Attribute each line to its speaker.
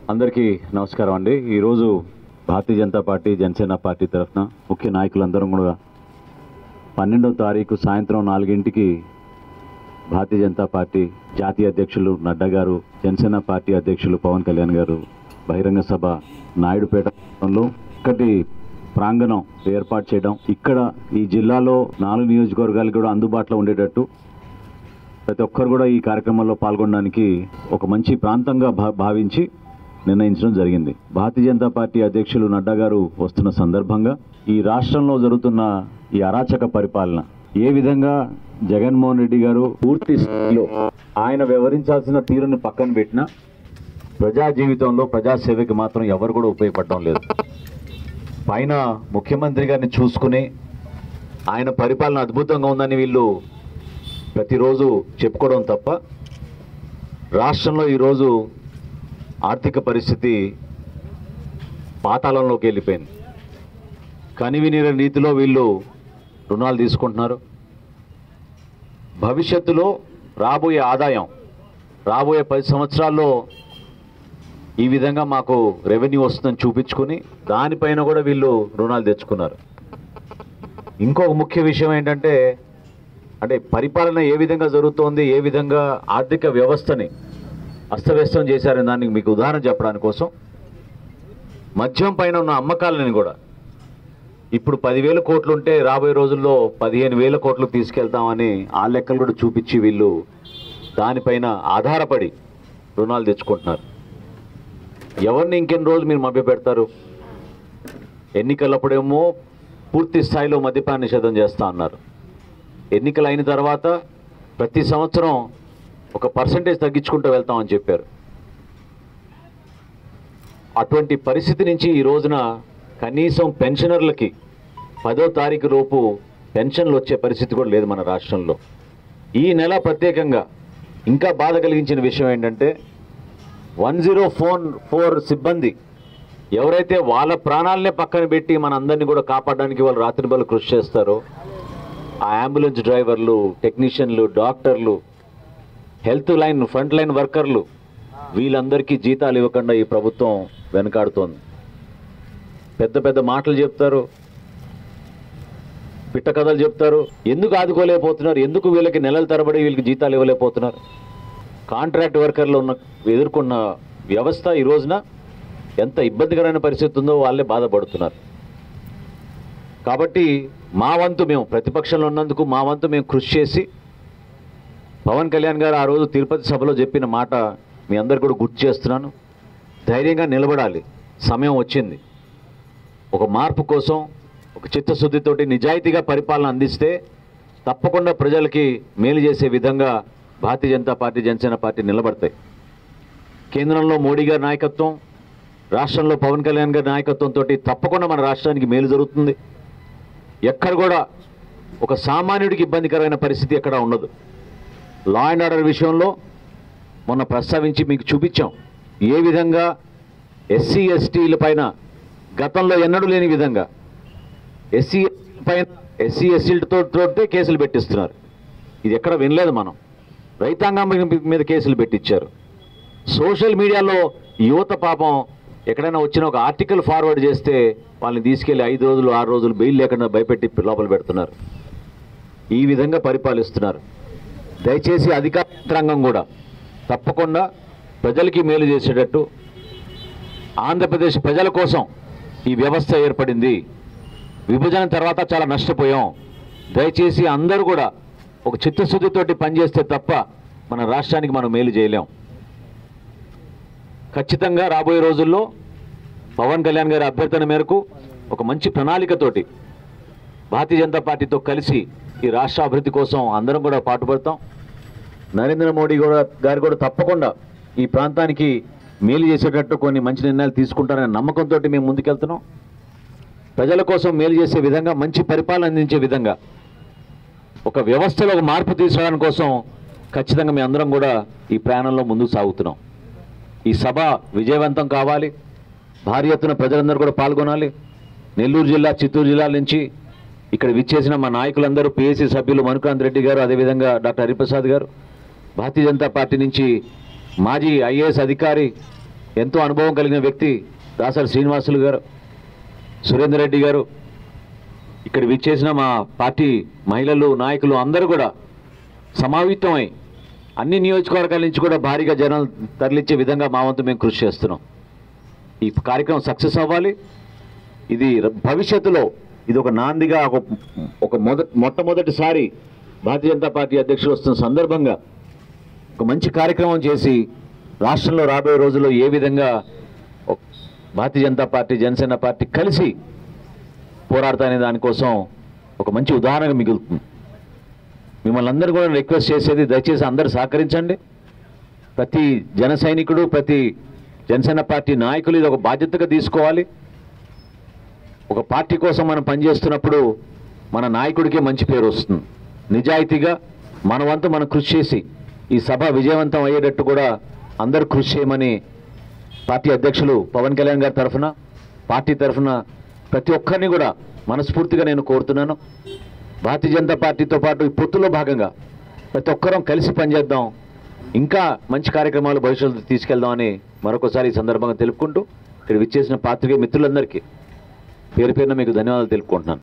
Speaker 1: అందరికీ నమస్కారం అండి ఈరోజు భారతీయ జనతా పార్టీ జనసేన పార్టీ తరఫున ముఖ్య నాయకులందరం కూడా పన్నెండవ తారీఖు సాయంత్రం నాలుగింటికి భారతీయ జనతా పార్టీ జాతీయ అధ్యక్షులు నడ్డా గారు జనసేన పార్టీ అధ్యక్షులు పవన్ కళ్యాణ్ గారు బహిరంగ సభ నాయుడుపేటలో ఒకటి ప్రాంగణం ఏర్పాటు చేయడం ఇక్కడ ఈ జిల్లాలో నాలుగు నియోజకవర్గాలు కూడా అందుబాటులో ఉండేటట్టు ప్రతి ఒక్కరు కూడా ఈ కార్యక్రమంలో పాల్గొనడానికి ఒక మంచి ప్రాంతంగా భా- భావించి నిర్ణయించడం జరిగింది భారతీయ జనతా పార్టీ అధ్యక్షులు నడ్డా గారు వస్తున్న సందర్భంగా ఈ రాష్ట్రంలో జరుగుతున్న ఈ అరాచక పరిపాలన ఏ విధంగా జగన్మోహన్ రెడ్డి గారు పూర్తి స్థాయిలో ఆయన వివరించాల్సిన తీరుని పక్కన పెట్టినా ప్రజా జీవితంలో ప్రజాసేవకి మాత్రం ఎవరు కూడా ఉపయోగపడడం లేదు పైన ముఖ్యమంత్రి గారిని చూసుకుని ఆయన పరిపాలన అద్భుతంగా ఉందని వీళ్ళు ప్రతిరోజు చెప్పుకోవడం తప్ప రాష్ట్రంలో ఈరోజు ఆర్థిక పరిస్థితి పాతాళంలోకి వెళ్ళిపోయింది కనివినీర రీతిలో వీళ్ళు రుణాలు తీసుకుంటున్నారు భవిష్యత్తులో రాబోయే ఆదాయం రాబోయే పది సంవత్సరాల్లో ఈ విధంగా మాకు రెవెన్యూ వస్తుందని చూపించుకుని దానిపైన కూడా వీళ్ళు రుణాలు తెచ్చుకున్నారు ఇంకొక ముఖ్య విషయం ఏంటంటే అంటే పరిపాలన ఏ విధంగా జరుగుతోంది ఏ విధంగా ఆర్థిక వ్యవస్థని అస్తవ్యస్తం చేశారని దానికి మీకు ఉదాహరణ చెప్పడానికి కోసం మద్యం పైన ఉన్న అమ్మకాలని కూడా ఇప్పుడు పదివేల కోట్లు ఉంటే రాబోయే రోజుల్లో పదిహేను వేల కోట్లు తీసుకెళ్తామని ఆ లెక్కలు కూడా చూపించి వీళ్ళు దానిపైన ఆధారపడి రుణాలు తెచ్చుకుంటున్నారు ఎవరిని ఇంకెన్ని రోజులు మీరు మభ్య పెడతారు ఎన్నికలప్పుడేమో పూర్తి స్థాయిలో మద్యపాన నిషేధం చేస్తా అన్నారు ఎన్నికలు అయిన తర్వాత ప్రతి సంవత్సరం ఒక పర్సంటేజ్ తగ్గించుకుంటూ వెళ్తామని చెప్పారు అటువంటి పరిస్థితి నుంచి ఈ రోజున కనీసం పెన్షనర్లకి పదో తారీఖు లోపు పెన్షన్లు వచ్చే పరిస్థితి కూడా లేదు మన రాష్ట్రంలో ఈ నెల ప్రత్యేకంగా ఇంకా బాధ కలిగించిన విషయం ఏంటంటే వన్ జీరో ఫోన్ ఫోర్ సిబ్బంది ఎవరైతే వాళ్ళ ప్రాణాలనే పక్కన పెట్టి మన అందరినీ కూడా కాపాడడానికి వాళ్ళు రాత్రి బలు కృషి చేస్తారో ఆ అంబులెన్స్ డ్రైవర్లు టెక్నీషియన్లు డాక్టర్లు హెల్త్ లైన్ ఫ్రంట్ లైన్ వర్కర్లు వీళ్ళందరికీ జీతాలు ఇవ్వకుండా ఈ ప్రభుత్వం వెనకాడుతోంది పెద్ద పెద్ద మాటలు చెప్తారు పిట్ట కథలు చెప్తారు ఎందుకు ఆదుకోలేకపోతున్నారు ఎందుకు వీళ్ళకి నెలల తరబడి వీళ్ళకి జీతాలు ఇవ్వలేకపోతున్నారు కాంట్రాక్ట్ వర్కర్లు ఉన్న ఎదుర్కొన్న వ్యవస్థ ఈ రోజున ఎంత ఇబ్బందికరమైన పరిస్థితి ఉందో వాళ్ళే బాధపడుతున్నారు కాబట్టి మా వంతు మేము ప్రతిపక్షంలో ఉన్నందుకు మా వంతు మేము కృషి చేసి పవన్ కళ్యాణ్ గారు ఆ రోజు తిరుపతి సభలో చెప్పిన మాట మీ అందరు కూడా గుర్తు చేస్తున్నాను ధైర్యంగా నిలబడాలి సమయం వచ్చింది ఒక మార్పు కోసం ఒక చిత్తశుద్ధితోటి నిజాయితీగా పరిపాలన అందిస్తే తప్పకుండా ప్రజలకి మేలు చేసే విధంగా భారతీయ జనతా పార్టీ జనసేన పార్టీ నిలబడతాయి కేంద్రంలో మోడీ గారి నాయకత్వం రాష్ట్రంలో పవన్ కళ్యాణ్ గారి నాయకత్వంతో తప్పకుండా మన రాష్ట్రానికి మేలు జరుగుతుంది ఎక్కడ కూడా ఒక సామాన్యుడికి ఇబ్బందికరమైన పరిస్థితి ఎక్కడ ఉండదు లా అండ్ ఆర్డర్ విషయంలో మొన్న ప్రస్తావించి మీకు చూపించాం ఏ విధంగా ఎస్సీ ఎస్టీల పైన గతంలో ఎన్నడూ లేని విధంగా ఎస్సీ పైన ఎస్సీ ఎస్సీలతో తోటే కేసులు పెట్టిస్తున్నారు ఇది ఎక్కడ వినలేదు మనం రైతాంగం మీద- మీద కేసులు పెట్టించారు సోషల్ మీడియాలో యువత పాపం ఎక్కడైనా వచ్చిన ఒక ఆర్టికల్ ఫార్వర్డ్ చేస్తే వాళ్ళని తీసుకెళ్లి ఐదు రోజులు ఆరు రోజులు బెయిల్ లేకుండా భయపెట్టి లోపల పెడుతున్నారు ఈ విధంగా పరిపాలిస్తున్నారు దయచేసి అధికార యంత్రాంగం కూడా తప్పకుండా ప్రజలకి మేలు చేసేటట్టు ఆంధ్రప్రదేశ్ ప్రజల కోసం ఈ వ్యవస్థ ఏర్పడింది విభజన తర్వాత చాలా నష్టపోయాం దయచేసి అందరూ కూడా ఒక చిత్తశుద్ధితోటి పనిచేస్తే తప్ప మన రాష్ట్రానికి మనం మేలు చేయలేం ఖచ్చితంగా రాబోయే రోజుల్లో పవన్ కళ్యాణ్ గారి అభ్యర్థన మేరకు ఒక మంచి ప్రణాళికతోటి భారతీయ జనతా పార్టీతో కలిసి ఈ రాష్ట్ర అభివృద్ధి కోసం అందరం కూడా పాటుపడతాం నరేంద్ర మోడీ కూడా గారు కూడా తప్పకుండా ఈ ప్రాంతానికి మేలు చేసేటట్టు కొన్ని మంచి నిర్ణయాలు తీసుకుంటారనే నమ్మకంతో మేము ముందుకెళ్తున్నాం ప్రజల కోసం మేలు చేసే విధంగా మంచి పరిపాలన అందించే విధంగా ఒక వ్యవస్థలో ఒక మార్పు తీసుకురావడం కోసం ఖచ్చితంగా మేము అందరం కూడా ఈ ప్రయాణంలో ముందుకు సాగుతున్నాం ఈ సభ విజయవంతం కావాలి భారీ ఎత్తున ప్రజలందరూ కూడా పాల్గొనాలి నెల్లూరు జిల్లా చిత్తూరు జిల్లా నుంచి ఇక్కడ విచ్చేసిన మా నాయకులందరూ పిఎస్సి సభ్యులు మనుకాంత్ రెడ్డి గారు అదేవిధంగా డాక్టర్ హరిప్రసాద్ గారు భారతీయ జనతా పార్టీ నుంచి మాజీ ఐఏఎస్ అధికారి ఎంతో అనుభవం కలిగిన వ్యక్తి దాసరి శ్రీనివాసులు గారు సురేందర్ రెడ్డి గారు ఇక్కడ విచ్చేసిన మా పార్టీ మహిళలు నాయకులు అందరూ కూడా సమావిత్తమై అన్ని నియోజకవర్గాల నుంచి కూడా భారీగా జనాలు తరలించే విధంగా మా వంతు మేము కృషి చేస్తున్నాం ఈ కార్యక్రమం సక్సెస్ అవ్వాలి ఇది ర- భవిష్యత్తులో ఇది ఒక నాందిగా ఒక ఒక మొద మొట్టమొదటిసారి భారతీయ జనతా పార్టీ అధ్యక్షులు వస్తున్న సందర్భంగా ఒక మంచి కార్యక్రమం చేసి రాష్ట్రంలో రాబోయే రోజుల్లో ఏ విధంగా ఒక- భారతీయ జనతా పార్టీ జనసేన పార్టీ కలిసి పోరాడతానే దానికోసం ఒక మంచి ఉదాహరణగా మిగులుతుంది మిమ్మల్ని అందరూ కూడా రిక్వెస్ట్ చేసేది దయచేసి అందరూ సహకరించండి ప్రతి జన సైనికుడు ప్రతి జనసేన పార్టీ నాయకులు ఇది ఒక బాధ్యతగా తీసుకోవాలి ఒక పార్టీ కోసం మనం పనిచేస్తున్నప్పుడు మన నాయకుడికే మంచి పేరు వస్తుంది నిజాయితీగా మన వంతు మనం కృషి చేసి ఈ సభ విజయవంతం అయ్యేటట్టు కూడా అందరూ కృషి చేయమని పార్టీ అధ్యక్షులు పవన్ కళ్యాణ్ గారి తరఫున పార్టీ తరఫున ప్రతి ఒక్కరిని కూడా మనస్ఫూర్తిగా నేను కోరుతున్నాను భారతీయ జనతా పార్టీతో పాటు ఈ పొత్తులో భాగంగా ప్రతి ఒక్కరం కలిసి పనిచేద్దాం ఇంకా మంచి కార్యక్రమాలు భవిష్యత్తులో తీసుకెళ్దామని మరొకసారి ఈ సందర్భంగా తెలుపుకుంటూ ఇక్కడ విచ్చేసిన పాత్రికేయ మిత్రులందరికీ పేరు పేరున మీకు ధన్యవాదాలు తెలుపుకుంటున్నాను